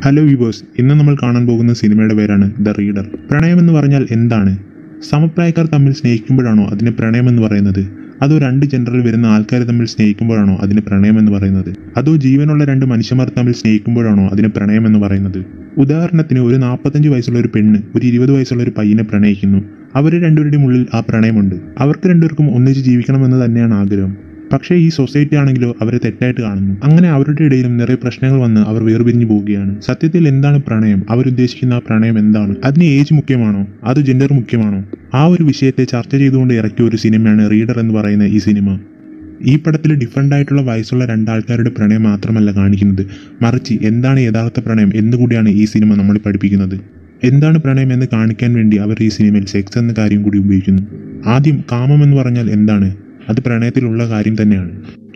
Hello viewers ഇന്ന് നമ്മൾ കാണാൻ പോകുന്ന സിനിമയുടെ പേരാണ് ദ റീഡർ പ്രണയം എന്ന് പറഞ്ഞാൽ എന്താണ് സമപ്രായക്കാർ തമ്മിൽ സ്നേഹിക്കുമ്പോഴാണോ അതിനെ പ്രണയം എന്ന് പറയുന്നത് അതോ രണ്ട് ജെൻഡറിൽ വരുന്ന ആൾക്കാർ തമ്മിൽ സ്നേഹിക്കുമ്പോഴാണോ അതിന് പ്രണയം എന്ന് പറയുന്നത് അതോ ജീവനുള്ള രണ്ട് മനുഷ്യന്മാർ തമ്മിൽ സ്നേഹിക്കുമ്പോഴാണോ അതിന് പ്രണയം എന്ന് പറയുന്നത് ഉദാഹരണത്തിന് ഒരു നാൽപ്പത്തഞ്ച് വയസ്സുള്ള ഒരു പെണ്ണ് ഒരു ഇരുപത് വയസ്സുള്ള ഒരു പയ്യനെ പ്രണയിക്കുന്നു അവർ രണ്ടുപേരുടെയും ഉള്ളിൽ ആ പ്രണയമുണ്ട് അവർക്ക് രണ്ടുപേർക്കും ഒന്നിച്ച് ജീവിക്കണമെന്ന് തന്നെയാണ് ആഗ്രഹം പക്ഷേ ഈ സൊസൈറ്റി ആണെങ്കിലോ അവരെ തെറ്റായിട്ട് കാണുന്നു അങ്ങനെ അവരുടെ ഇടയിലും നിറയെ പ്രശ്നങ്ങൾ വന്ന് അവർ വേർപിരിഞ്ഞു പോവുകയാണ് സത്യത്തിൽ എന്താണ് പ്രണയം അവരുദ്ദേശിക്കുന്ന ആ പ്രണയം എന്താണ് അതിന് ഏജ് മുഖ്യമാണോ അത് ജെൻഡർ മുഖ്യമാണോ ആ ഒരു വിഷയത്തെ ചർച്ച ചെയ്തുകൊണ്ട് ഇറക്കിയ ഒരു സിനിമയാണ് റീഡർ എന്ന് പറയുന്ന ഈ സിനിമ ഈ പടത്തിൽ ഡിഫറെൻ്റ് ആയിട്ടുള്ള വയസ്സുള്ള രണ്ടാൾക്കാരുടെ പ്രണയം മാത്രമല്ല കാണിക്കുന്നത് മറിച്ച് എന്താണ് യഥാർത്ഥ പ്രണയം എന്നുകൂടിയാണ് ഈ സിനിമ നമ്മളെ പഠിപ്പിക്കുന്നത് എന്താണ് പ്രണയം എന്ന് കാണിക്കാൻ വേണ്ടി അവർ ഈ സിനിമയിൽ സെക്സ് എന്ന കാര്യം കൂടി ഉപയോഗിക്കുന്നു ആദ്യം കാമം എന്ന് പറഞ്ഞാൽ എന്താണ് അത് പ്രണയത്തിലുള്ള കാര്യം തന്നെയാണ്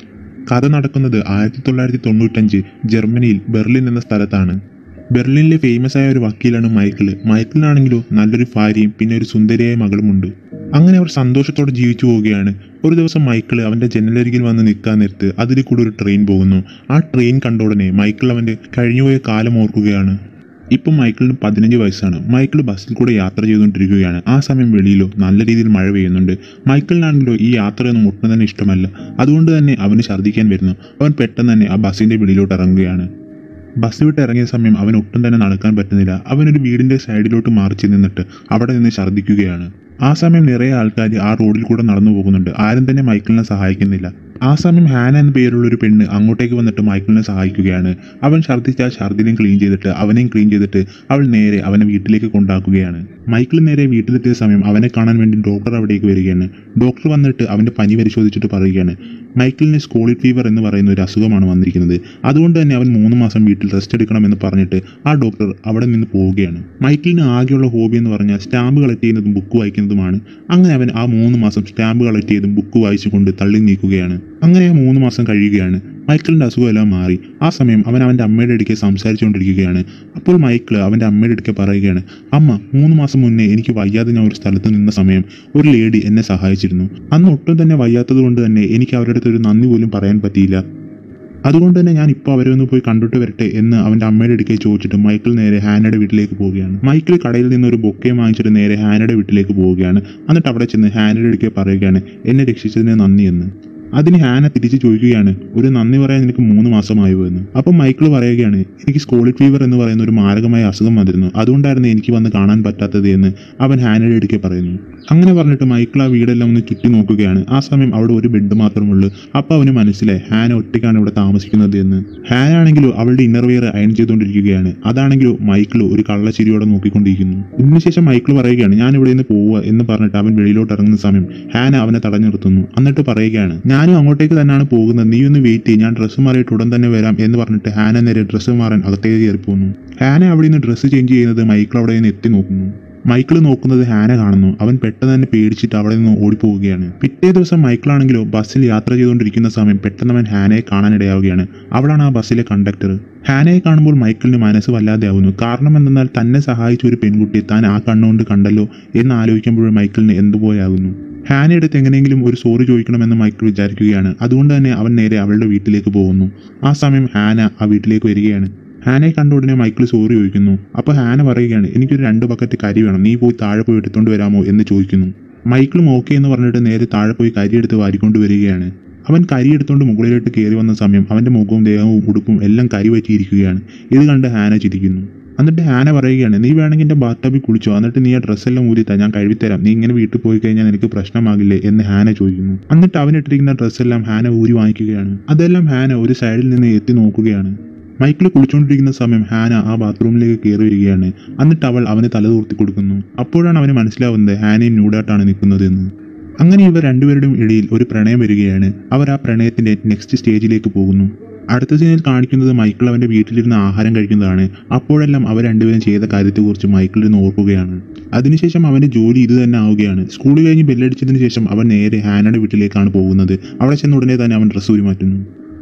കഥ നടക്കുന്നത് ആയിരത്തി തൊള്ളായിരത്തി തൊണ്ണൂറ്റഞ്ച് ജർമ്മനിയിൽ ബെർലിൻ എന്ന സ്ഥലത്താണ് ബെർലിനിലെ ഫേമസ് ആയ ഒരു വക്കീലാണ് മൈക്കിൾ മൈക്കിളിനാണെങ്കിലോ നല്ലൊരു ഭാര്യയും പിന്നെ ഒരു സുന്ദരിയായ മകളുമുണ്ട് അങ്ങനെ അവർ സന്തോഷത്തോടെ ജീവിച്ചു പോവുകയാണ് ഒരു ദിവസം മൈക്കിൾ അവൻ്റെ ജനലരികിൽ വന്ന് നിൽക്കാൻ നേരത്ത് അതിൽ കൂടെ ഒരു ട്രെയിൻ പോകുന്നു ആ ട്രെയിൻ കണ്ട ഉടനെ മൈക്കിൾ അവൻ്റെ കഴിഞ്ഞുപോയ കാലം ഓർക്കുകയാണ് ഇപ്പം മൈക്കിളിന് പതിനഞ്ച് വയസ്സാണ് മൈക്കിൾ ബസ്സിൽ കൂടെ യാത്ര ചെയ്തുകൊണ്ടിരിക്കുകയാണ് ആ സമയം വെളിയിലോ നല്ല രീതിയിൽ മഴ പെയ്യുന്നുണ്ട് മൈക്കിളിനാണെങ്കിലോ ഈ യാത്രയൊന്നും ഒട്ടും തന്നെ ഇഷ്ടമല്ല അതുകൊണ്ട് തന്നെ അവന് ഛർദ്ദിക്കാൻ വരുന്നു അവൻ പെട്ടെന്ന് തന്നെ ആ ബസ്സിൻ്റെ വെളിയിലോട്ട് ഇറങ്ങുകയാണ് ബസ് വിട്ട് ഇറങ്ങിയ സമയം അവൻ ഒട്ടും തന്നെ നടക്കാൻ പറ്റുന്നില്ല അവനൊരു വീടിൻ്റെ സൈഡിലോട്ട് മാറിച്ച് നിന്നിട്ട് അവിടെ നിന്ന് ഛർദ്ദിക്കുകയാണ് ആ സമയം നിറയെ ആൾക്കാർ ആ റോഡിൽ കൂടെ നടന്നു പോകുന്നുണ്ട് ആരും തന്നെ മൈക്കിളിനെ സഹായിക്കുന്നില്ല ആ സമയം ഹാന എന്ന പേരുള്ള ഒരു പെണ്ണ് അങ്ങോട്ടേക്ക് വന്നിട്ട് മൈക്കിളിനെ സഹായിക്കുകയാണ് അവൻ ഛർദ്ദിച്ച ആ ഛർദിനെയും ക്ലീൻ ചെയ്തിട്ട് അവനെയും ക്ലീൻ ചെയ്തിട്ട് അവൾ നേരെ അവനെ വീട്ടിലേക്ക് കൊണ്ടാക്കുകയാണ് മൈക്കിൾ നേരെ വീട്ടിലെത്തിയ സമയം അവനെ കാണാൻ വേണ്ടി ഡോക്ടർ അവിടേക്ക് വരികയാണ് ഡോക്ടർ വന്നിട്ട് അവൻ്റെ പനി പരിശോധിച്ചിട്ട് പറയുകയാണ് മൈക്കിളിന് സ്കോളിഡ് ഫീവർ എന്ന് പറയുന്ന ഒരു അസുഖമാണ് വന്നിരിക്കുന്നത് അതുകൊണ്ട് തന്നെ അവൻ മൂന്ന് മാസം വീട്ടിൽ റെസ്റ്റ് എടുക്കണമെന്ന് പറഞ്ഞിട്ട് ആ ഡോക്ടർ അവിടെ നിന്ന് പോവുകയാണ് മൈക്കിളിന് ആകെയുള്ള ഹോബി എന്ന് പറഞ്ഞാൽ സ്റ്റാമ്പ് കളക്ട് ചെയ്യുന്നതും ബുക്ക് വായിക്കുന്നതുമാണ് അങ്ങനെ അവൻ ആ മൂന്ന് മാസം സ്റ്റാമ്പ് കളക്ട് ചെയ്തും ബുക്ക് വായിച്ചുകൊണ്ട് തള്ളി നീക്കുകയാണ് അങ്ങനെ ആ മൂന്ന് മാസം കഴിയുകയാണ് മൈക്കിളിൻ്റെ അസുഖമെല്ലാം മാറി ആ സമയം അവൻ അവൻ്റെ അമ്മയുടെ അടുക്കെ സംസാരിച്ചുകൊണ്ടിരിക്കുകയാണ് അപ്പോൾ മൈക്കിൾ അവൻ്റെ അമ്മയുടെ അടുക്കെ പറയുകയാണ് അമ്മ മൂന്ന് മാസം മുന്നേ എനിക്ക് വയ്യാതെ ഞാൻ ഒരു സ്ഥലത്ത് നിന്ന സമയം ഒരു ലേഡി എന്നെ സഹായിച്ചിരുന്നു അന്ന് ഒട്ടും തന്നെ വയ്യാത്തത് കൊണ്ട് തന്നെ എനിക്ക് അവരുടെ അടുത്ത് ഒരു നന്ദി പോലും പറയാൻ പറ്റിയില്ല അതുകൊണ്ട് തന്നെ ഞാൻ ഇപ്പോൾ അവരെ ഒന്ന് പോയി കണ്ടിട്ട് വരട്ടെ എന്ന് അവൻ്റെ അമ്മയുടെ അടുക്കെ ചോദിച്ചിട്ട് മൈക്കിൾ നേരെ ഹാനയുടെ വീട്ടിലേക്ക് പോവുകയാണ് മൈക്കിൾ കടയിൽ നിന്ന് ഒരു ബൊക്കെ വാങ്ങിച്ചിട്ട് നേരെ ഹാനയുടെ വീട്ടിലേക്ക് പോവുകയാണ് എന്നിട്ട് അവിടെ ചെന്ന് ഹാനയുടെ അടുക്കെ പറയുകയാണ് എന്നെ രക്ഷിച്ചതിന് നന്ദി എന്ന് അതിന് ഹാന തിരിച്ച് ചോദിക്കുകയാണ് ഒരു നന്ദി പറയാൻ നിനക്ക് മൂന്ന് മാസമായോ എന്ന് അപ്പം മൈക്കിൾ പറയുകയാണ് എനിക്ക് സ്കോളിഡ് ഫീവർ എന്ന് പറയുന്ന ഒരു മാരകമായ അസുഖം വന്നിരുന്നു അതുകൊണ്ടായിരുന്നു എനിക്ക് വന്ന് കാണാൻ പറ്റാത്തത് എന്ന് അവൻ ഹാനയുടെ അടുക്കെ പറയുന്നു അങ്ങനെ പറഞ്ഞിട്ട് മൈക്കിൾ ആ വീടെല്ലാം ഒന്ന് ചുറ്റി നോക്കുകയാണ് ആ സമയം അവിടെ ഒരു ബെഡ് മാത്രമുള്ളൂ അപ്പോൾ അവന് മനസ്സിലായി ഹാന ഒറ്റയ്ക്കാണ് ഇവിടെ താമസിക്കുന്നത് എന്ന് ഹാന ആണെങ്കിലോ അവളുടെ ഇന്നർവെയർ അയൺ ചെയ്തുകൊണ്ടിരിക്കുകയാണ് അതാണെങ്കിലോ മൈക്കിൾ ഒരു കള്ളച്ചിരിയോടെ നോക്കിക്കൊണ്ടിരിക്കുന്നു ഇതിനുശേഷം മൈക്കിൾ പറയുകയാണ് ഞാൻ ഇവിടെ നിന്ന് പോവുക എന്ന് പറഞ്ഞിട്ട് അവൻ വെളിയിലോട്ട് ഇറങ്ങുന്ന സമയം ഹാന അവനെ തടഞ്ഞു നിർത്തുന്നു എന്നിട്ട് പറയുകയാണ് ഞാനും അങ്ങോട്ടേക്ക് തന്നെയാണ് പോകുന്നത് നീ ഒന്ന് വെയിറ്റ് ചെയ്യും ഞാൻ ഡ്രസ്സ് മാറിയിട്ട് ഉടൻ തന്നെ വരാം എന്ന് പറഞ്ഞിട്ട് ഹാന നേരെ ഡ്രസ്സ് മാറാൻ അകത്തേക്ക് കയറി പോകുന്നു ഹാന അവിടെ നിന്ന് ഡ്രസ്സ് ചേഞ്ച് ചെയ്യുന്നത് മൈക്കിൾ അവിടെ നിന്ന് എത്തി നോക്കുന്നു മൈക്കിൾ നോക്കുന്നത് ഹാന കാണുന്നു അവൻ പെട്ടെന്ന് തന്നെ പേടിച്ചിട്ട് അവിടെ നിന്ന് ഓടിപ്പോവുകയാണ് പിറ്റേ ദിവസം മൈക്കിളാണെങ്കിലോ ബസ്സിൽ യാത്ര ചെയ്തുകൊണ്ടിരിക്കുന്ന സമയം പെട്ടെന്ന് അവൻ ഹാനയെ കാണാനിടയാവുകയാണ് അവളാണ് ആ ബസ്സിലെ കണ്ടക്ടർ ഹാനയെ കാണുമ്പോൾ മൈക്കിളിന് മനസ്സ് വല്ലാതെയാവുന്നു കാരണം എന്തെന്നാൽ തന്നെ സഹായിച്ച ഒരു പെൺകുട്ടി താൻ ആ കണ്ണുകൊണ്ട് കണ്ടല്ലോ എന്ന് ആലോചിക്കുമ്പോൾ മൈക്കിളിന് എന്തുപോലെയാകുന്നു ഹാനയുടെ അടുത്ത് എങ്ങനെയെങ്കിലും ഒരു സോറി ചോദിക്കണമെന്ന് മൈക്കിൾ വിചാരിക്കുകയാണ് അതുകൊണ്ട് തന്നെ അവൻ നേരെ അവളുടെ വീട്ടിലേക്ക് പോകുന്നു ആ സമയം ഹാന ആ വീട്ടിലേക്ക് വരികയാണ് ഹാനയെ കണ്ട ഉടനെ മൈക്കിൾ സോറി ചോദിക്കുന്നു അപ്പോൾ ഹാന പറയുകയാണ് എനിക്കൊരു രണ്ട് ബക്കറ്റ് കരി വേണം നീ പോയി താഴെ പോയി എടുത്തുകൊണ്ട് വരാമോ എന്ന് ചോദിക്കുന്നു മൈക്കിളും ഓക്കെ എന്ന് പറഞ്ഞിട്ട് നേരെ താഴെ പോയി കരി എടുത്ത് വാരിക്കൊണ്ട് വരികയാണ് അവൻ കരി എടുത്തുകൊണ്ട് മുകളിലോട്ട് കയറി വന്ന സമയം അവൻ്റെ മുഖവും ദേഹവും ഉടുപ്പും എല്ലാം കരി പറ്റിയിരിക്കുകയാണ് ഇത് കണ്ട് ഹാന ചിരിക്കുന്നു എന്നിട്ട് ഹാന പറയുകയാണ് നീ വേണമെങ്കിൽ എൻ്റെ ബാത്തബിൽ കുളിച്ചോ എന്നിട്ട് നീ ആ ഡ്രസ്സെല്ലാം ഊരിത്താ ഞാൻ കഴുകിത്തരാം നീ ഇങ്ങനെ വീട്ടിൽ പോയി കഴിഞ്ഞാൽ നിനക്ക് പ്രശ്നമാകില്ലേ എന്ന് ഹാന ചോദിക്കുന്നു എന്നിട്ട് അവൻ ഇട്ടിരിക്കുന്ന ഡ്രസ്സെല്ലാം ഹാന ഊരി വാങ്ങിക്കുകയാണ് അതെല്ലാം ഹാന ഒരു സൈഡിൽ നിന്ന് എത്തി നോക്കുകയാണ് മൈക്കിൾ കുളിച്ചുകൊണ്ടിരിക്കുന്ന സമയം ഹാന ആ ബാത്റൂമിലേക്ക് കയറി വരികയാണ് എന്നിട്ട് അവൾ അവന് തലതൂർത്തി കൊടുക്കുന്നു അപ്പോഴാണ് അവന് മനസ്സിലാവുന്നത് ഹാനയും ന്യൂഡായിട്ടാണ് നിൽക്കുന്നത് എന്ന് അങ്ങനെ ഇവർ രണ്ടുപേരുടെയും ഇടയിൽ ഒരു പ്രണയം വരികയാണ് അവർ ആ പ്രണയത്തിന്റെ നെക്സ്റ്റ് സ്റ്റേജിലേക്ക് പോകുന്നു അടുത്ത സീനിൽ കാണിക്കുന്നത് മൈക്കിൾ അവന്റെ വീട്ടിലിരുന്ന് ആഹാരം കഴിക്കുന്നതാണ് അപ്പോഴെല്ലാം അവർ രണ്ടുപേരും ചെയ്ത കാര്യത്തെക്കുറിച്ച് മൈക്കിൾ ഇരുന്ന് ഓർക്കുകയാണ് അതിനുശേഷം അവന്റെ ജോലി ഇത് തന്നെ ആവുകയാണ് സ്കൂൾ കഴിഞ്ഞ് ബെല്ലടിച്ചതിന് ശേഷം അവൻ നേരെ ഹാനയുടെ വീട്ടിലേക്കാണ് പോകുന്നത് അവിടെ ചെന്ന ഉടനെ തന്നെ അവൻ ഡ്രസ്സ് ഊരി മാറ്റുന്നു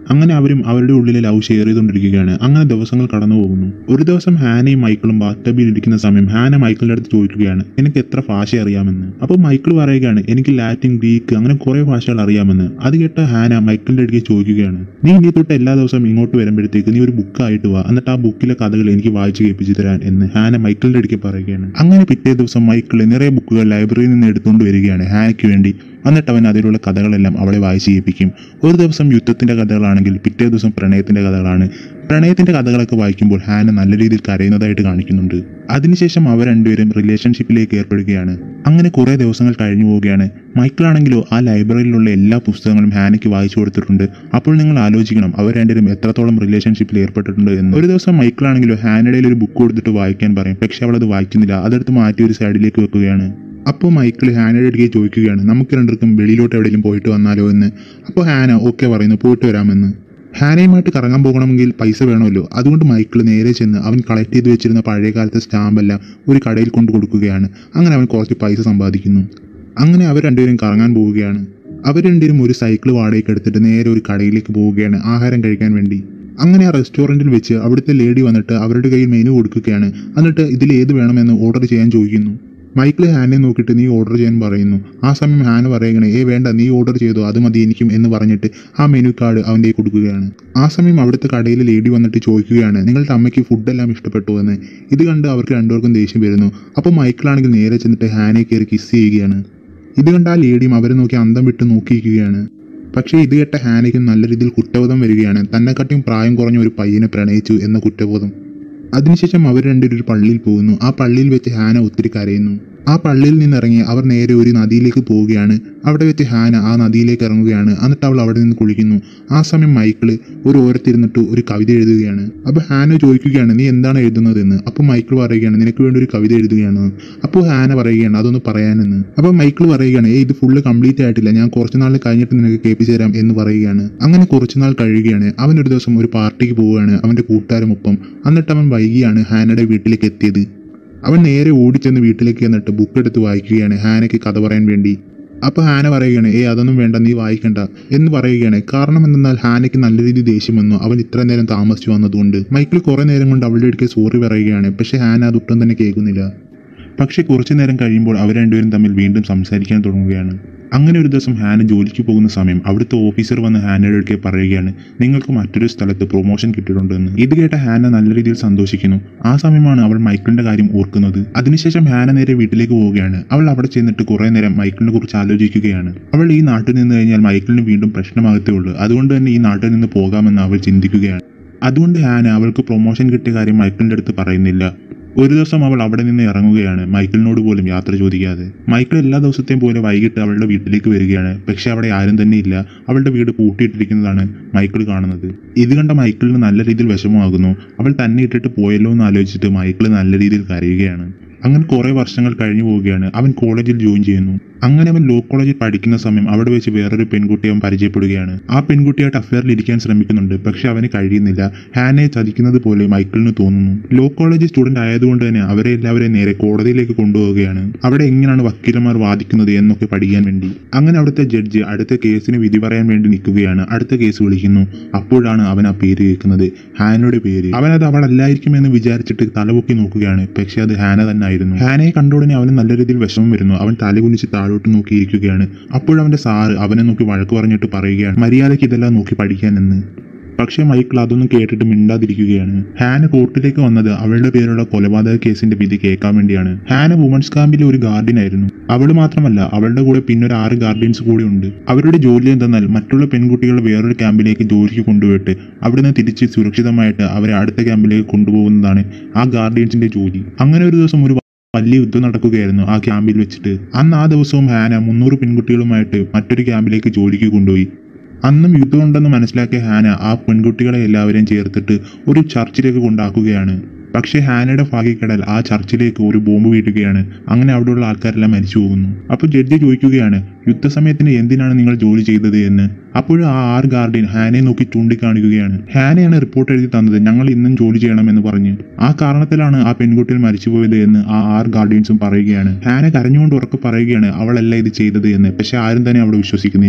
അങ്ങനെ അവരും അവരുടെ ഉള്ളിലെ ലവ് ഷെയർ ചെയ്തുകൊണ്ടിരിക്കുകയാണ് അങ്ങനെ ദിവസങ്ങൾ കടന്നു പോകുന്നു ഒരു ദിവസം ഹാനയും മൈക്കിളും ബാത്തബിൽ ഇരിക്കുന്ന സമയം ഹാന മൈക്കിളിന്റെ അടുത്ത് ചോദിക്കുകയാണ് എനിക്ക് എത്ര ഭാഷ അറിയാമെന്ന് അപ്പോൾ മൈക്കിൾ പറയുകയാണ് എനിക്ക് ലാറ്റിൻ ഗ്രീക്ക് അങ്ങനെ കുറെ ഭാഷകൾ അറിയാമെന്ന് അത് കേട്ട ഹാന മൈക്കിളിന്റെ അടുത്ത് ചോദിക്കുകയാണ് നീ ഇനി തൊട്ട് എല്ലാ ദിവസവും ഇങ്ങോട്ട് വരുമ്പോഴത്തേക്ക് നീ ഒരു ബുക്കായിട്ട് വാ എന്നിട്ട് ആ ബുക്കിലെ കഥകൾ എനിക്ക് വായിച്ച് കേൾപ്പിച്ചു തരാൻ എന്ന് ഹാന മൈക്കിളിന്റെ അടുത്ത് പറയുകയാണ് അങ്ങനെ പിറ്റേ ദിവസം മൈക്കിൾ നിറയെ ബുക്കുകൾ ലൈബ്രറിയിൽ നിന്ന് എടുത്തുകൊണ്ട് വരികയാണ് ഹാനയ്ക്ക് വേണ്ടി എന്നിട്ട് അവൻ അതിലുള്ള കഥകളെല്ലാം അവളെ വായിച്ച് കേൾപ്പിക്കും ഒരു ദിവസം യുദ്ധത്തിന്റെ കഥകളാണെങ്കിൽ പിറ്റേ ദിവസം പ്രണയത്തിന്റെ കഥകളാണ് പ്രണയത്തിന്റെ കഥകളൊക്കെ വായിക്കുമ്പോൾ ഹാന നല്ല രീതിയിൽ കരയുന്നതായിട്ട് കാണിക്കുന്നുണ്ട് അതിനുശേഷം അവർ രണ്ടുപേരും റിലേഷൻഷിപ്പിലേക്ക് ഏർപ്പെടുകയാണ് അങ്ങനെ കുറെ ദിവസങ്ങൾ കഴിഞ്ഞു പോവുകയാണ് മൈക്കിളാണെങ്കിലോ ആ ലൈബ്രറിയിലുള്ള എല്ലാ പുസ്തകങ്ങളും ഹാനയ്ക്ക് വായിച്ചു കൊടുത്തിട്ടുണ്ട് അപ്പോൾ നിങ്ങൾ ആലോചിക്കണം അവർ രണ്ടുപേരും എത്രത്തോളം റിലേഷൻഷിപ്പിൽ ഏർപ്പെട്ടിട്ടുണ്ട് എന്ന് ഒരു ദിവസം മൈക്കിളാണെങ്കിലോ ഹാനയുടെ ഒരു ബുക്ക് കൊടുത്തിട്ട് വായിക്കാൻ പറയും പക്ഷെ അവൾ അത് വായിക്കുന്നില്ല അതെടുത്ത് മാറ്റി ഒരു സൈഡിലേക്ക് വെക്കുകയാണ് അപ്പോൾ മൈക്കിൾ ഹാനയുടെ അടുക്കൽ ചോദിക്കുകയാണ് നമുക്ക് രണ്ടുപേർക്കും വെളിയിലോട്ട് എവിടെയെങ്കിലും പോയിട്ട് വന്നാലോ എന്ന് അപ്പോൾ ഹാന ഓക്കെ പറയുന്നു പോയിട്ട് വരാമെന്ന് ഹാനയുമായിട്ട് കറങ്ങാൻ പോകണമെങ്കിൽ പൈസ വേണമല്ലോ അതുകൊണ്ട് മൈക്കിൾ നേരെ ചെന്ന് അവൻ കളക്ട് ചെയ്ത് വെച്ചിരുന്ന പഴയ കാലത്തെ സ്റ്റാമ്പെല്ലാം ഒരു കടയിൽ കൊണ്ട് കൊടുക്കുകയാണ് അങ്ങനെ അവൻ കുറച്ച് പൈസ സമ്പാദിക്കുന്നു അങ്ങനെ അവർ രണ്ടുപേരും കറങ്ങാൻ പോവുകയാണ് അവർ രണ്ടുപേരും ഒരു സൈക്കിൾ വാടകയ്ക്ക് എടുത്തിട്ട് നേരെ ഒരു കടയിലേക്ക് പോവുകയാണ് ആഹാരം കഴിക്കാൻ വേണ്ടി അങ്ങനെ ആ റെസ്റ്റോറൻറ്റിൽ വെച്ച് അവിടുത്തെ ലേഡി വന്നിട്ട് അവരുടെ കയ്യിൽ മെനു കൊടുക്കുകയാണ് എന്നിട്ട് ഇതിൽ ഏത് വേണമെന്ന് ഓർഡർ ചെയ്യാൻ ചോദിക്കുന്നു മൈക്കിൾ ഹാനെ നോക്കിയിട്ട് നീ ഓർഡർ ചെയ്യാൻ പറയുന്നു ആ സമയം ഹാന പറയുകയാണ് ഏ വേണ്ട നീ ഓർഡർ ചെയ്തോ അത് മതി എനിക്കും എന്ന് പറഞ്ഞിട്ട് ആ മെനു കാർഡ് അവൻ്റെ കയ്യിൽ കൊടുക്കുകയാണ് ആ സമയം അവിടുത്തെ കടയിൽ ലേഡി വന്നിട്ട് ചോദിക്കുകയാണ് നിങ്ങളുടെ അമ്മയ്ക്ക് ഫുഡെല്ലാം ഇഷ്ടപ്പെട്ടു എന്ന് ഇത് കണ്ട് അവർക്ക് രണ്ടുപേർക്കും ദേഷ്യം വരുന്നു അപ്പോൾ മൈക്കിളാണെങ്കിൽ നേരെ ചെന്നിട്ട് ഹാനെ കയറി കിസ് ചെയ്യുകയാണ് ഇത് കണ്ട് ആ ലേഡിയും അവരെ നോക്കി അന്തം വിട്ട് നോക്കിയിരിക്കുകയാണ് പക്ഷേ ഇത് കേട്ട ഹാനയ്ക്കും നല്ല രീതിയിൽ കുറ്റബോധം വരികയാണ് തന്നെക്കാട്ടിയും പ്രായം കുറഞ്ഞ ഒരു പയ്യനെ പ്രണയിച്ചു എന്ന കുറ്റബോധം അതിനുശേഷം അവർ രണ്ടുപേരും ഒരു പള്ളിയിൽ പോകുന്നു ആ പള്ളിയിൽ വെച്ച് ഹാന ഒത്തിരി കരയുന്നു ആ പള്ളിയിൽ നിന്നിറങ്ങി അവർ നേരെ ഒരു നദിയിലേക്ക് പോവുകയാണ് അവിടെ വെച്ച് ഹാന ആ നദിയിലേക്ക് ഇറങ്ങുകയാണ് എന്നിട്ട് അവൾ അവിടെ നിന്ന് കുളിക്കുന്നു ആ സമയം മൈക്കിള് ഒരു ഓരത്തിരുന്നിട്ട് ഒരു കവിത എഴുതുകയാണ് അപ്പോൾ ഹാന ചോദിക്കുകയാണ് നീ എന്താണ് എഴുതുന്നതെന്ന് അപ്പോൾ മൈക്കിൾ പറയുകയാണ് നിനക്ക് വേണ്ടി ഒരു കവിത എഴുതുകയാണ് അപ്പോൾ ഹാന പറയുകയാണ് അതൊന്ന് പറയാനെന്ന് അപ്പോൾ മൈക്കിൾ പറയുകയാണ് ഏ ഇത് ഫുള്ള് കംപ്ലീറ്റ് ആയിട്ടില്ല ഞാൻ കുറച്ച് നാൾ കഴിഞ്ഞിട്ട് നിനക്ക് കേൾപ്പിച്ചു തരാം എന്ന് പറയുകയാണ് അങ്ങനെ കുറച്ച് നാൾ കഴിയുകയാണ് അവൻ ഒരു ദിവസം ഒരു പാർട്ടിക്ക് പോവുകയാണ് അവൻ്റെ കൂട്ടുകാരുമൊപ്പം എന്നിട്ട് അവൻ വൈകിയാണ് ഹാനയുടെ വീട്ടിലേക്ക് എത്തിയത് അവൻ നേരെ ഓടിച്ചെന്ന് വീട്ടിലേക്ക് എന്നിട്ട് ബുക്ക് എടുത്ത് വായിക്കുകയാണ് ഹാനയ്ക്ക് കഥ പറയാൻ വേണ്ടി അപ്പോൾ ഹാന പറയുകയാണ് ഏ അതൊന്നും വേണ്ട നീ വായിക്കണ്ട എന്ന് പറയുകയാണ് കാരണം എന്തെന്നാൽ ഹാനയ്ക്ക് നല്ല രീതിയിൽ ദേഷ്യം വന്നു അവൻ ഇത്ര നേരം താമസിച്ചു വന്നതുകൊണ്ട് മൈക്കിൾ കുറേ നേരം കൊണ്ട് അവളുടെ അടുക്കൽ സോറി പറയുകയാണ് പക്ഷേ ഹാന അതൊട്ടും തന്നെ കേൾക്കുന്നില്ല പക്ഷേ കുറച്ചു നേരം കഴിയുമ്പോൾ അവർ രണ്ടുപേരും തമ്മിൽ വീണ്ടും സംസാരിക്കാൻ തുടങ്ങുകയാണ് അങ്ങനെ ഒരു ദിവസം ഹാന ജോലിക്ക് പോകുന്ന സമയം അവിടുത്തെ ഓഫീസർ വന്ന് ഹാനയുടെ അടുക്കെ പറയുകയാണ് നിങ്ങൾക്ക് മറ്റൊരു സ്ഥലത്ത് പ്രൊമോഷൻ കിട്ടിയിട്ടുണ്ടെന്ന് ഇത് കേട്ട ഹാന നല്ല രീതിയിൽ സന്തോഷിക്കുന്നു ആ സമയമാണ് അവൾ മൈക്കിളിന്റെ കാര്യം ഓർക്കുന്നത് അതിനുശേഷം ഹാന നേരെ വീട്ടിലേക്ക് പോവുകയാണ് അവൾ അവിടെ ചെന്നിട്ട് കുറേ നേരം മൈക്കിളിനെ കുറിച്ച് ആലോചിക്കുകയാണ് അവൾ ഈ നാട്ടിൽ നിന്ന് കഴിഞ്ഞാൽ മൈക്കിളിന് വീണ്ടും പ്രശ്നമാകത്തേ ഉള്ളൂ അതുകൊണ്ട് തന്നെ ഈ നാട്ടിൽ നിന്ന് പോകാമെന്ന് അവൾ ചിന്തിക്കുകയാണ് അതുകൊണ്ട് ഹാന അവൾക്ക് പ്രൊമോഷൻ കിട്ടിയ കാര്യം മൈക്കിളിന്റെ അടുത്ത് പറയുന്നില്ല ഒരു ദിവസം അവൾ അവിടെ നിന്ന് ഇറങ്ങുകയാണ് മൈക്കിളിനോട് പോലും യാത്ര ചോദിക്കാതെ മൈക്കിൾ എല്ലാ ദിവസത്തെയും പോലെ വൈകിട്ട് അവളുടെ വീട്ടിലേക്ക് വരികയാണ് പക്ഷെ അവിടെ ആരും തന്നെ ഇല്ല അവളുടെ വീട് പൂട്ടിയിട്ടിരിക്കുന്നതാണ് മൈക്കിൾ കാണുന്നത് ഇത് കണ്ട മൈക്കിളിന് നല്ല രീതിയിൽ വിഷമമാകുന്നു അവൾ തന്നെ ഇട്ടിട്ട് പോയല്ലോ എന്ന് ആലോചിച്ചിട്ട് മൈക്കിൾ നല്ല രീതിയിൽ കരയുകയാണ് അങ്ങനെ കുറേ വർഷങ്ങൾ കഴിഞ്ഞു പോവുകയാണ് അവൻ കോളേജിൽ ജോയിൻ ചെയ്യുന്നു അങ്ങനെ അവൻ ലോ കോളേജിൽ പഠിക്കുന്ന സമയം അവിടെ വെച്ച് വേറൊരു പെൺകുട്ടിയെ അവൻ പരിചയപ്പെടുകയാണ് ആ പെൺകുട്ടിയായിട്ട് അഫയറിൽ ഇരിക്കാൻ ശ്രമിക്കുന്നുണ്ട് പക്ഷെ അവന് കഴിയുന്നില്ല ഹാനയെ ചതിക്കുന്നത് പോലെ മൈക്കിളിന് തോന്നുന്നു ലോ കോളേജ് സ്റ്റുഡന്റ് ആയതുകൊണ്ട് തന്നെ അവരെ എല്ലാവരെയും നേരെ കോടതിയിലേക്ക് കൊണ്ടുപോവുകയാണ് അവിടെ എങ്ങനെയാണ് വക്കീലന്മാർ വാദിക്കുന്നത് എന്നൊക്കെ പഠിക്കാൻ വേണ്ടി അങ്ങനെ അവിടുത്തെ ജഡ്ജി അടുത്ത കേസിന് വിധി പറയാൻ വേണ്ടി നിൽക്കുകയാണ് അടുത്ത കേസ് വിളിക്കുന്നു അപ്പോഴാണ് അവൻ ആ പേര് കേൾക്കുന്നത് ഹാനയുടെ പേര് അവൻ അത് അവളല്ലായിരിക്കുമെന്ന് വിചാരിച്ചിട്ട് തലപൊക്കി നോക്കുകയാണ് പക്ഷെ അത് ഹാന തന്നെ ആയിരുന്നു ഹാനയെ കണ്ടോടനെ അവന് നല്ല രീതിയിൽ വിഷമം വരുന്നു അവൻ തലകുനിച്ച് താഴോട്ട് നോക്കിയിരിക്കുകയാണ് അപ്പോഴവന്റെ സാറ് അവനെ നോക്കി വഴക്ക് പറഞ്ഞിട്ട് പറയുകയാണ് മര്യാദയ്ക്ക് ഇതെല്ലാം നോക്കി പഠിക്കാനെന്ന് പക്ഷേ മൈക്കിൾ അതൊന്നും കേട്ടിട്ട് മിണ്ടാതിരിക്കുകയാണ് ഹാന കോർട്ടിലേക്ക് വന്നത് അവളുടെ പേരുള്ള കൊലപാതക കേസിന്റെ വിധി കേൾക്കാൻ വേണ്ടിയാണ് ഹാന വുമൻസ് ക്യാമ്പിലെ ഒരു ഗാർഡിയൻ ആയിരുന്നു അവൾ മാത്രമല്ല അവളുടെ കൂടെ പിന്നെ ഒരു ആറ് ഗാർഡിയൻസ് കൂടി ഉണ്ട് അവരുടെ ജോലി എന്തെന്നാൽ മറ്റുള്ള പെൺകുട്ടികളെ വേറൊരു ക്യാമ്പിലേക്ക് ജോലിക്ക് കൊണ്ടുപോയിട്ട് അവിടുന്ന് തിരിച്ച് സുരക്ഷിതമായിട്ട് അവരെ അടുത്ത ക്യാമ്പിലേക്ക് കൊണ്ടുപോകുന്നതാണ് ആ ഗാർഡിയൻസിന്റെ ജോലി അങ്ങനെ ഒരു ദിവസം ഒരു വലിയ യുദ്ധം നടക്കുകയായിരുന്നു ആ ക്യാമ്പിൽ വെച്ചിട്ട് അന്ന് ആ ദിവസവും ഹാന മുന്നൂറ് പെൺകുട്ടികളുമായിട്ട് മറ്റൊരു ക്യാമ്പിലേക്ക് ജോലിക്ക് കൊണ്ടുപോയി അന്നും യുദ്ധമുണ്ടെന്ന് മനസ്സിലാക്കിയ ഹാന ആ പെൺകുട്ടികളെ എല്ലാവരെയും ചേർത്തിട്ട് ഒരു ചർച്ചിലേക്ക് കൊണ്ടാക്കുകയാണ് പക്ഷേ ഹാനയുടെ ഭാഗ്യക്കടൽ ആ ചർച്ചിലേക്ക് ഒരു ബോംബ് വീഴുകയാണ് അങ്ങനെ അവിടെയുള്ള ആൾക്കാരെല്ലാം മരിച്ചു പോകുന്നു അപ്പോൾ ജഡ്ജി ചോദിക്കുകയാണ് യുദ്ധസമയത്തിന് എന്തിനാണ് നിങ്ങൾ ജോലി ചെയ്തത് എന്ന് അപ്പോഴും ആ ആർ ഗാർഡിയൻ ഹാനയെ നോക്കി ചൂണ്ടിക്കാണിക്കുകയാണ് ഹാനയാണ് റിപ്പോർട്ട് എഴുതി തന്നത് ഞങ്ങൾ ഇന്നും ജോലി ചെയ്യണമെന്ന് പറഞ്ഞ് ആ കാരണത്തിലാണ് ആ പെൺകുട്ടികൾ മരിച്ചുപോയത് എന്ന് ആ ആർ ഗാർഡിയൻസും പറയുകയാണ് ഹാന കരഞ്ഞുകൊണ്ട് ഉറക്കെ പറയുകയാണ് അവളല്ല ഇത് ചെയ്തത് എന്ന് പക്ഷെ ആരും തന്നെ അവിടെ വിശ്വസിക്കുന്നില്ല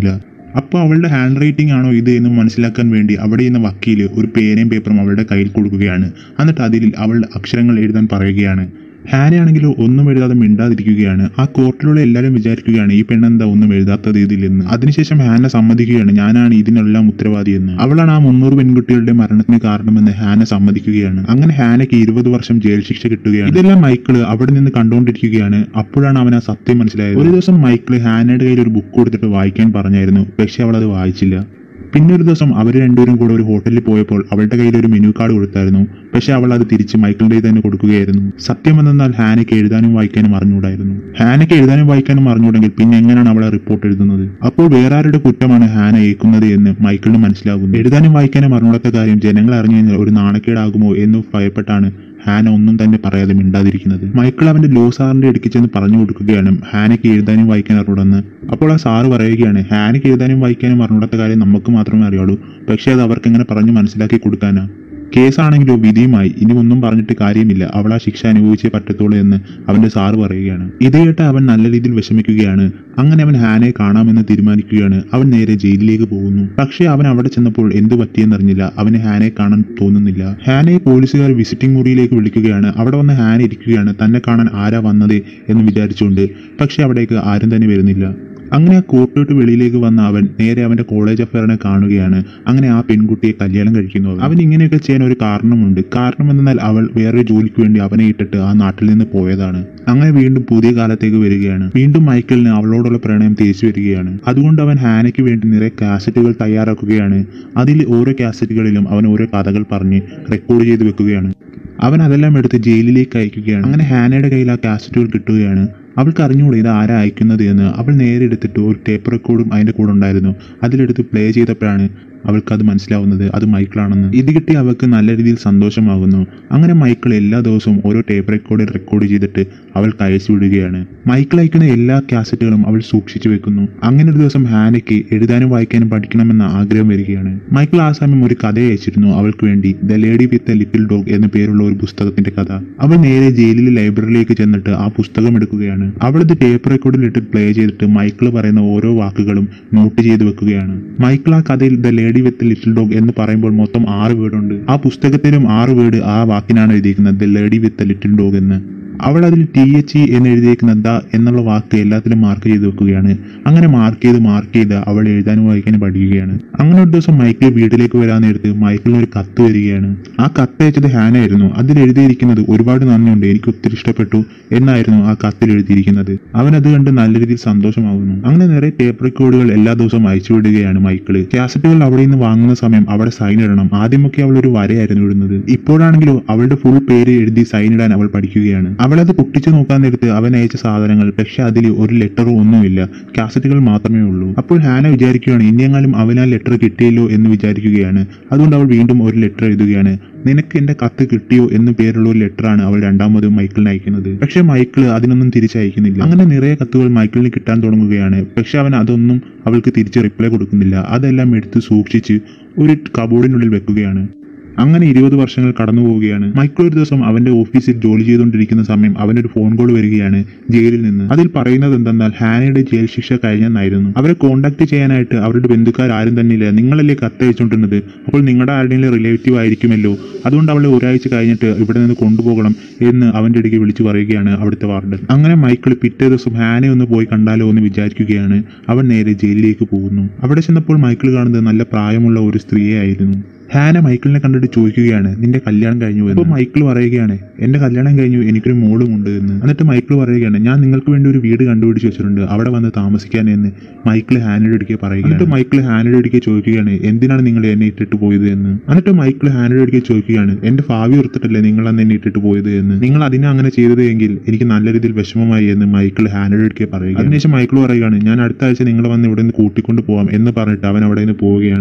അപ്പോൾ അവളുടെ ഹാൻഡ് റൈറ്റിംഗ് ആണോ ഇത് എന്ന് മനസ്സിലാക്കാൻ വേണ്ടി അവിടെ ഇരുന്ന വക്കീൽ ഒരു പേനയും പേപ്പറും അവളുടെ കയ്യിൽ കൊടുക്കുകയാണ് എന്നിട്ട് അതിൽ അവളുടെ അക്ഷരങ്ങൾ എഴുതാൻ പറയുകയാണ് ഹാനയാണെങ്കിലോ ഒന്നും എഴുതാതെ മിണ്ടാതിരിക്കുകയാണ് ആ കോർട്ടിലുള്ള എല്ലാവരും വിചാരിക്കുകയാണ് ഈ പെണ്ണെന്താ ഒന്നും എഴുതാത്തത് ഇതിലെന്ന് അതിനുശേഷം ഹാന സമ്മതിക്കുകയാണ് ഞാനാണ് ഇതിനെല്ലാം ഉത്തരവാദിയെന്ന് അവളാണ് ആ മുന്നൂറ് പെൺകുട്ടികളുടെ മരണത്തിന് കാരണമെന്ന് ഹാന സമ്മതിക്കുകയാണ് അങ്ങനെ ഹാനയ്ക്ക് ഇരുപത് വർഷം ജയിൽ ശിക്ഷ കിട്ടുകയാണ് ഇതെല്ലാം മൈക്കിള് അവിടെ നിന്ന് കണ്ടുകൊണ്ടിരിക്കുകയാണ് അപ്പോഴാണ് അവൻ ആ സത്യം മനസ്സിലായത് ഒരു ദിവസം മൈക്കിള് ഹാനയുടെ കയ്യിൽ ഒരു ബുക്ക് കൊടുത്തിട്ട് വായിക്കാൻ പറഞ്ഞായിരുന്നു പക്ഷെ അവൾ അത് വായിച്ചില്ല പിന്നെ ഒരു ദിവസം അവർ രണ്ടുപേരും കൂടെ ഒരു ഹോട്ടലിൽ പോയപ്പോൾ അവളുടെ കയ്യിൽ ഒരു മെനു കാർഡ് കൊടുത്തായിരുന്നു പക്ഷെ അവൾ അത് തിരിച്ച് മൈക്കിളിന്റെ തന്നെ കൊടുക്കുകയായിരുന്നു സത്യം എന്നാൽ ഹാനയ്ക്ക് എഴുതാനും വായിക്കാനും അറിഞ്ഞൂടായിരുന്നു ഹാനയ്ക്ക് എഴുതാനും വായിക്കാനും അറിഞ്ഞൂടെങ്കിൽ പിന്നെ എങ്ങനെയാണ് അവളെ റിപ്പോർട്ട് എഴുതുന്നത് അപ്പോൾ വേറെ ആരുടെ കുറ്റമാണ് ഹാന ഏക്കുന്നത് എന്ന് മൈക്കിളിന് മനസ്സിലാകുന്നു എഴുതാനും വായിക്കാനും അറിഞ്ഞൂടാത്ത കാര്യം ജനങ്ങൾ അറിഞ്ഞു കഴിഞ്ഞാൽ ഒരു നാണക്കേടാകുമോ എന്ന് ഭയപ്പെട്ടാണ് ഹാന ഒന്നും തന്നെ പറയാതെ മിണ്ടാതിരിക്കുന്നത് മൈക്കിൾ അവന്റെ ലോ സാറിന്റെ അടുക്കി ചെന്ന് പറഞ്ഞു കൊടുക്കുകയാണ് ഹാനയ്ക്ക് എഴുതാനും വായിക്കാനും അറിഞ്ഞൂടെന്ന് അപ്പോൾ ആ സാറ് പറയുകയാണ് ഹാനയ്ക്ക് എഴുതാനും വായിക്കാനും അറിഞ്ഞൂടാത്ത കാര്യം നമുക്ക് മാത്രമേ അറിയാളൂ പക്ഷേ അത് അവർക്ക് എങ്ങനെ പറഞ്ഞു മനസ്സിലാക്കി കൊടുക്കാനാ കേസാണെങ്കിലോ വിധിയുമായി ഇനി ഒന്നും പറഞ്ഞിട്ട് കാര്യമില്ല അവൾ ആ ശിക്ഷ അനുഭവിച്ചേ പറ്റത്തുള്ളൂ എന്ന് അവന്റെ സാറ് പറയുകയാണ് ഇത് കേട്ട് അവൻ നല്ല രീതിയിൽ വിഷമിക്കുകയാണ് അങ്ങനെ അവൻ ഹാനയെ കാണാമെന്ന് തീരുമാനിക്കുകയാണ് അവൻ നേരെ ജയിലിലേക്ക് പോകുന്നു പക്ഷേ അവൻ അവിടെ ചെന്നപ്പോൾ എന്ത് പറ്റിയെന്നറിഞ്ഞില്ല അവന് ഹാനയെ കാണാൻ തോന്നുന്നില്ല ഹാനയെ പോലീസുകാർ വിസിറ്റിംഗ് മുറിയിലേക്ക് വിളിക്കുകയാണ് അവിടെ വന്ന് ഹാന ഇരിക്കുകയാണ് തന്നെ കാണാൻ ആരാ വന്നത് എന്ന് വിചാരിച്ചുകൊണ്ട് പക്ഷേ അവിടേക്ക് ആരും തന്നെ വരുന്നില്ല അങ്ങനെ ആ കോർട്ട് വിട്ട് വെളിയിലേക്ക് വന്ന അവൻ നേരെ അവന്റെ കോളേജ് അഫയറിനെ കാണുകയാണ് അങ്ങനെ ആ പെൺകുട്ടിയെ കല്യാണം കഴിക്കുന്നു അവൻ. അവൻ ഇങ്ങനെയൊക്കെ ചെയ്യാൻ ഒരു കാരണമുണ്ട് കാരണം എന്നാൽ അവൾ വേറെ ജോലിക്ക് വേണ്ടി അവനെ ഇട്ടിട്ട് ആ നാട്ടിൽ നിന്ന് പോയതാണ് അങ്ങനെ വീണ്ടും പുതിയ കാലത്തേക്ക് വരികയാണ് വീണ്ടും മൈക്കിളിന് അവളോടുള്ള പ്രണയം തിരിച്ചു വരികയാണ് അതുകൊണ്ട് അവൻ ഹാനയ്ക്ക് വേണ്ടി നിറയെ കാസറ്റുകൾ തയ്യാറാക്കുകയാണ് അതിൽ ഓരോ കാസറ്റുകളിലും അവൻ ഓരോ കഥകൾ പറഞ്ഞ് റെക്കോർഡ് ചെയ്ത് വെക്കുകയാണ് അവൻ അതെല്ലാം എടുത്ത് ജയിലിലേക്ക് അയക്കുകയാണ് അങ്ങനെ ഹാനയുടെ കയ്യിൽ ആ കാസറ്റുകൾ കിട്ടുകയാണ് അവൾക്ക് അറിഞ്ഞുകൂടെ ഇത് ആരാ അയക്കുന്നത് എന്ന് അവൾ നേരെ എടുത്തിട്ട് ഒരു ടേപ്പ് റെക്കോർഡും അതിൻ്റെ കൂടെ ഉണ്ടായിരുന്നു അതിലെടുത്ത് പ്ലേ ചെയ്തപ്പോഴാണ് അവൾക്ക് അത് മനസ്സിലാവുന്നത് അത് മൈക്കിളാണെന്ന് ഇത് കിട്ടി അവൾക്ക് നല്ല രീതിയിൽ സന്തോഷമാകുന്നു അങ്ങനെ മൈക്കിൾ എല്ലാ ദിവസവും ഓരോ ടേപ്പ് റെക്കോർഡിൽ റെക്കോർഡ് ചെയ്തിട്ട് അവൾക്ക് അയച്ചു വിടുകയാണ് മൈക്കിൾ അയക്കുന്ന എല്ലാ കാസറ്റുകളും അവൾ സൂക്ഷിച്ചു വെക്കുന്നു അങ്ങനെ ഒരു ദിവസം ഹാനയ്ക്ക് എഴുതാനും വായിക്കാനും പഠിക്കണമെന്ന ആഗ്രഹം വരികയാണ് മൈക്കിൾ ആ സമയം ഒരു കഥ അയച്ചിരുന്നു അവൾക്ക് വേണ്ടി the lady with a little dog എന്ന പേരുള്ള ഒരു പുസ്തകത്തിന്റെ കഥ അവൾ നേരെ ജയിലിലെ ലൈബ്രറിയിലേക്ക് ചെന്നിട്ട് ആ പുസ്തകം എടുക്കുകയാണ് അവൾ ഇത് ടേപ്പ് റെക്കോർഡിൽ ഇട്ട് പ്ലേ ചെയ്തിട്ട് മൈക്കിൾ പറയുന്ന ഓരോ വാക്കുകളും നോട്ട് ചെയ്ത് വെക്കുകയാണ് മൈക്കിൾ ആ കഥയിൽ the lady with little dog എന്ന് പറയുമ്പോൾ മൊത്തം ആറ് വേർഡുണ്ട് ആ പുസ്തകത്തിലും ആറ് വേർഡ് ആ വാക്കിനാണ് എഴുതിയിരിക്കുന്നത് the lady with little dog എന്ന് അവൾ അതിൽ ടി എച്ച് ഇ എന്ന് എഴുതിയേക്കുന്ന ദ എന്നുള്ള വാക്ക് എല്ലാത്തിലും മാർക്ക് ചെയ്ത് വെക്കുകയാണ് അങ്ങനെ മാർക്ക് ചെയ്ത് മാർക്ക് ചെയ്ത് അവൾ എഴുതാനും വായിക്കാനും പഠിക്കുകയാണ് അങ്ങനെ ഒരു ദിവസം മൈക്കിൾ വീട്ടിലേക്ക് വരാൻ നേരത്ത് മൈക്കിളിന് ഒരു കത്ത് വരികയാണ് ആ കത്ത് അയച്ചത് ഹാനായിരുന്നു അതിൽ എഴുതിയിരിക്കുന്നത് ഒരുപാട് നന്ദിയുണ്ട് എനിക്ക് ഒത്തിരി ഇഷ്ടപ്പെട്ടു എന്നായിരുന്നു ആ കത്തിൽ എഴുതിയിരിക്കുന്നത് അവൻ അത് കണ്ട് നല്ല രീതിയിൽ സന്തോഷമാകുന്നു അങ്ങനെ നിറയെ ടേപ്പ് റെക്കോർഡുകൾ എല്ലാ ദിവസവും അയച്ചു വിടുകയാണ് മൈക്കിള് കാസറ്റുകൾ അവിടെ നിന്ന് വാങ്ങുന്ന സമയം അവിടെ സൈൻ ഇടണം ആദ്യമൊക്കെ അവൾ ഒരു വരയായിരുന്നു ഇടുന്നത് ഇപ്പോഴാണെങ്കിലോ അവളുടെ ഫുൾ പേര് എഴുതി സൈൻ ഇടാൻ അവൾ പഠിക്കുകയാണ് അവളത് പൊട്ടിച്ചു നോക്കാൻ നേരത്ത് അവൻ അയച്ച സാധനങ്ങൾ പക്ഷെ അതിൽ ഒരു ലെറ്ററോ ഒന്നുമില്ല കാസറ്റുകൾ മാത്രമേ ഉള്ളൂ അപ്പോൾ ഹാന വിചാരിക്കുകയാണ് ഇനിയെങ്ങാനും അവൻ ആ ലെറ്റർ കിട്ടിയല്ലോ എന്ന് വിചാരിക്കുകയാണ് അതുകൊണ്ട് അവൾ വീണ്ടും ഒരു ലെറ്റർ എഴുതുകയാണ് നിനക്ക് എന്റെ കത്ത് കിട്ടിയോ എന്ന് പേരുള്ള ഒരു ലെറ്ററാണ് അവൾ രണ്ടാമതും മൈക്കിളിന് അയക്കുന്നത് പക്ഷെ മൈക്കിൾ അതിനൊന്നും തിരിച്ചയക്കുന്നില്ല അങ്ങനെ നിറയെ കത്തുകൾ മൈക്കിളിന് കിട്ടാൻ തുടങ്ങുകയാണ് പക്ഷെ അവൻ അതൊന്നും അവൾക്ക് തിരിച്ച് റിപ്ലൈ കൊടുക്കുന്നില്ല അതെല്ലാം എടുത്ത് സൂക്ഷിച്ച് ഒരു കബോർഡിനുള്ളിൽ വെക്കുകയാണ് അങ്ങനെ ഇരുപത് വർഷങ്ങൾ കടന്നു പോവുകയാണ് മൈക്കിൾ ഒരു ദിവസം അവന്റെ ഓഫീസിൽ ജോലി ചെയ്തുകൊണ്ടിരിക്കുന്ന സമയം അവനൊരു ഫോൺ കോൾ വരികയാണ് ജയിലിൽ നിന്ന് അതിൽ പറയുന്നത് എന്തെന്നാൽ ഹാനയുടെ ജയിൽ ശിക്ഷ കഴിഞ്ഞെന്നായിരുന്നു അവരെ കോൺടാക്ട് ചെയ്യാനായിട്ട് അവരുടെ ബന്ധുക്കാർ ആരും തന്നെ ഇല്ല നിങ്ങളല്ലേ കത്തയച്ചുകൊണ്ടിരുന്നത് അപ്പോൾ നിങ്ങളുടെ ആരുടെയും റിലേറ്റീവ് ആയിരിക്കുമല്ലോ അതുകൊണ്ട് അവളെ ഒരാഴ്ച കഴിഞ്ഞിട്ട് ഇവിടെ നിന്ന് കൊണ്ടുപോകണം എന്ന് അവന്റെ അടുക്ക് വിളിച്ചു പറയുകയാണ് അവിടുത്തെ വാർഡൻ അങ്ങനെ മൈക്കിൾ പിറ്റേ ദിവസം ഹാനെ ഒന്ന് പോയി കണ്ടാലോ എന്ന് വിചാരിക്കുകയാണ് അവൻ നേരെ ജയിലിലേക്ക് പോകുന്നു അവിടെ ചെന്നപ്പോൾ മൈക്കിൾ കാണുന്നത് നല്ല പ്രായമുള്ള ഒരു സ്ത്രീയെ ആയിരുന്നു ഹാന മൈക്കിളിനെ കണ്ടിട്ട് ചോദിക്കുകയാണ് നിന്റെ കല്യാണം കഴിഞ്ഞു എന്ന് അപ്പോൾ മൈക്കിൾ പറയുകയാണ് എന്റെ കല്യാണം കഴിഞ്ഞു എനിക്കൊരു മോളും ഉണ്ട് എന്ന് എന്നിട്ട് മൈക്കിൾ പറയുകയാണ് ഞാൻ നിങ്ങൾക്ക് വേണ്ടി ഒരു വീട് കണ്ടുപിടിച്ച് വെച്ചിട്ടുണ്ട് അവിടെ വന്ന് താമസിക്കാൻ എന്ന് മൈക്കിൾ ഹാനയുടെ അടുക്കെ പറയുക എന്നിട്ട് മൈക്കിൾ ഹാനയുടെ അടുക്കെ ചോദിക്കുകയാണ് എന്തിനാണ് നിങ്ങൾ എന്നെ ഇട്ടിട്ട് പോയത് എന്ന് എന്നിട്ട് മൈക്കിൾ ഹാനയുടെ അടുക്കെ ചോദിക്കുകയാണ് എന്റെ ഭാവി ഓർത്തിട്ടല്ലേ നിങ്ങൾ അന്ന് എന്നെ ഇട്ടിട്ട് പോയത് എന്ന് നിങ്ങൾ അതിനെ അങ്ങനെ ചെയ്തത് എങ്കിൽ എനിക്ക് നല്ല രീതിയിൽ വിഷമമായി എന്ന് മൈക്കിൾ ഹാനയുടെ അടുക്കെ പറയുക അതിനുശേഷം മൈക്കിൾ പറയുകയാണ് ഞാൻ അടുത്ത ആഴ്ച നിങ്ങളെ വന്ന് ഇവിടെ നിന്ന് കൂട്ടിക്കൊണ്ട് പോവാം എന്ന് പറഞ്ഞിട്ട് അവൻ അവിടെ നിന്ന് പോവുകയാണ്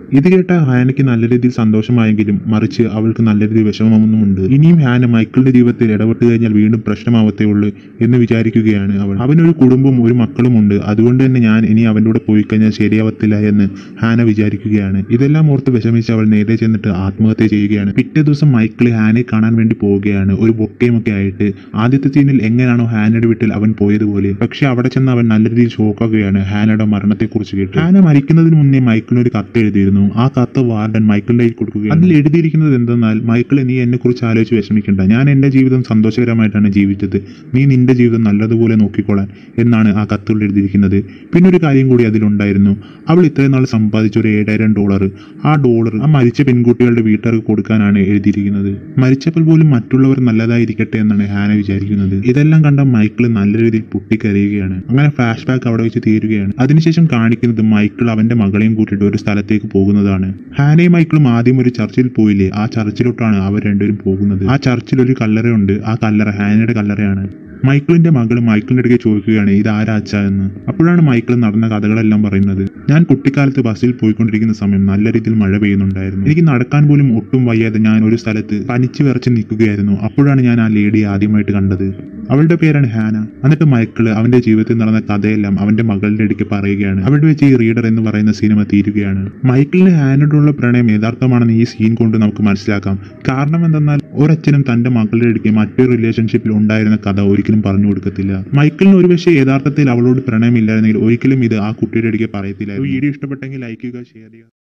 ഇത് കേട്ട ഹാനയ്ക്ക് നല്ല രീതിയിൽ സന്തോഷമായെങ്കിലും മറിച്ച് അവൾക്ക് നല്ല രീതിയിൽ വിഷമമൊന്നുമുണ്ട് ഇനിയും ഹാന മൈക്കിളിന്റെ ജീവിതത്തിൽ ഇടപെട്ട് കഴിഞ്ഞാൽ വീണ്ടും പ്രശ്നമാവത്തേ ഉള്ളൂ എന്ന് വിചാരിക്കുകയാണ് അവൾ അവനൊരു കുടുംബവും ഒരു മക്കളുമുണ്ട് അതുകൊണ്ട് തന്നെ ഞാൻ ഇനി അവൻ്റെ കൂടെ പോയി കഴിഞ്ഞാൽ ശരിയാവത്തില്ല എന്ന് ഹാന വിചാരിക്കുകയാണ് ഇതെല്ലാം ഓർത്ത് വിഷമിച്ച് അവൾ നേരെ ചെന്നിട്ട് ആത്മഹത്യ ചെയ്യുകയാണ് പിറ്റേ ദിവസം മൈക്കിൾ ഹാനയെ കാണാൻ വേണ്ടി പോവുകയാണ് ഒരു ബൊക്കയും ഒക്കെ ആയിട്ട് ആദ്യത്തെ സീനിൽ എങ്ങനെയാണോ ഹാനയുടെ വീട്ടിൽ അവൻ പോയതുപോലെ പക്ഷെ അവിടെ ചെന്ന് അവൻ നല്ല രീതിയിൽ ഷോക്കാകുകയാണ് ഹാനയുടെ മരണത്തെക്കുറിച്ച് കേട്ട് ഹാന മരിക്കുന്നതിന് മുന്നേ മൈക്കിളിന് ഒരു കത്ത് എഴുതിയിരുന്നു ആ കത്ത് വാർഡൻ മൈക്കിളിന്റെ കയ്യിൽ കൊടുക്കുകയാണ് അതിൽ എഴുതിയിരിക്കുന്നത് എന്തെന്നാൽ മൈക്കിൾ നീ എന്നെ കുറിച്ച് ആലോചിച്ച് വിഷമിക്കണ്ട ഞാൻ എന്റെ ജീവിതം സന്തോഷകരമായിട്ടാണ് ജീവിച്ചത് നീ നിന്റെ ജീവിതം നല്ലതുപോലെ നോക്കിക്കോളാൻ എന്നാണ് ആ കത്തുകൾ എഴുതിയിരിക്കുന്നത് പിന്നെ ഒരു കാര്യം കൂടി അതിലുണ്ടായിരുന്നു അവൾ ഇത്രയും നാൾ സമ്പാദിച്ച ഒരു ഏഴായിരം ഡോളർ ആ ഡോളർ ആ മരിച്ച പെൺകുട്ടികളുടെ വീട്ടുകാർക്ക് കൊടുക്കാനാണ് എഴുതിയിരിക്കുന്നത് മരിച്ചപ്പോൾ പോലും മറ്റുള്ളവർ നല്ലതായിരിക്കട്ടെ എന്നാണ് ഹാന വിചാരിക്കുന്നത് ഇതെല്ലാം കണ്ട മൈക്കിൾ നല്ല രീതിയിൽ പൊട്ടിക്കരയുകയാണ് അങ്ങനെ ഫ്ലാഷ് ബാക്ക് അവിടെ വെച്ച് തീരുകയാണ് അതിനുശേഷം കാണിക്കുന്നത് മൈക്കിൾ അവന്റെ മകളെയും കൂട്ടിയിട്ട് ഒരു സ്ഥലത്തേക്ക് പോകുന്നതാണ് ഹാനയും മൈക്കിളും ആദ്യം ഒരു ചർച്ചിൽ പോയില്ലേ ആ ചർച്ചിലോട്ടാണ് അവർ രണ്ടുപേരും പോകുന്നത് ആ ചർച്ചിൽ ഒരു കല്ലറയുണ്ട് ആ കല്ലറ ഹാനയുടെ കല്ലറയാണ് മൈക്കിളിന്റെ മകൾ മൈക്കിളിന്റെ അടുക്കെ ചോദിക്കുകയാണ് ഇത് ആരാച്ച എന്ന് അപ്പോഴാണ് മൈക്കിൾ നടന്ന കഥകളെല്ലാം പറയുന്നത് ഞാൻ കുട്ടിക്കാലത്ത് ബസ്സിൽ പോയിക്കൊണ്ടിരിക്കുന്ന സമയം നല്ല രീതിയിൽ മഴ പെയ്യുന്നുണ്ടായിരുന്നു എനിക്ക് നടക്കാൻ പോലും ഒട്ടും വയ്യാതെ ഞാൻ ഒരു സ്ഥലത്ത് പനിച്ചു വിറച്ച് നിൽക്കുകയായിരുന്നു അപ്പോഴാണ് ഞാൻ ആ ലേഡിയെ ആദ്യമായിട്ട് കണ്ടത് അവളുടെ പേരാണ് ഹാന എന്നിട്ട് മൈക്കിള് അവന്റെ ജീവിതത്തിൽ നടന്ന കഥയെല്ലാം അവന്റെ മകളുടെ അടുക്ക് പറയുകയാണ് അവിടെ വെച്ച് ഈ റീഡർ എന്ന് പറയുന്ന സിനിമ തീരുകയാണ് മൈക്കിളിന് ഹാനോടുള്ള പ്രണയം യഥാർത്ഥമാണെന്ന് ഈ സീൻ കൊണ്ട് നമുക്ക് മനസ്സിലാക്കാം കാരണം എന്തെന്നാൽ ഒരച്ഛനും തന്റെ മകളുടെ അടുക്ക് മറ്റൊരു റിലേഷൻഷിപ്പിൽ ഉണ്ടായിരുന്ന കഥ ഒരിക്കലും പറഞ്ഞു കൊടുക്കത്തില്ല മൈക്കിളിന് ഒരുപക്ഷെ യഥാർത്ഥത്തിൽ അവളോട് പ്രണയമില്ലായിരുന്നെങ്കിൽ ഒരിക്കലും ഇത് ആ കുട്ടിയുടെ അടുക്കെ പറയത്തില്ല വീഡിയോ ഇഷ്ടപ്പെട്ടെങ്കിൽ ലൈക്ക് ചെയ്യുക ഷെയർ ചെയ്യുക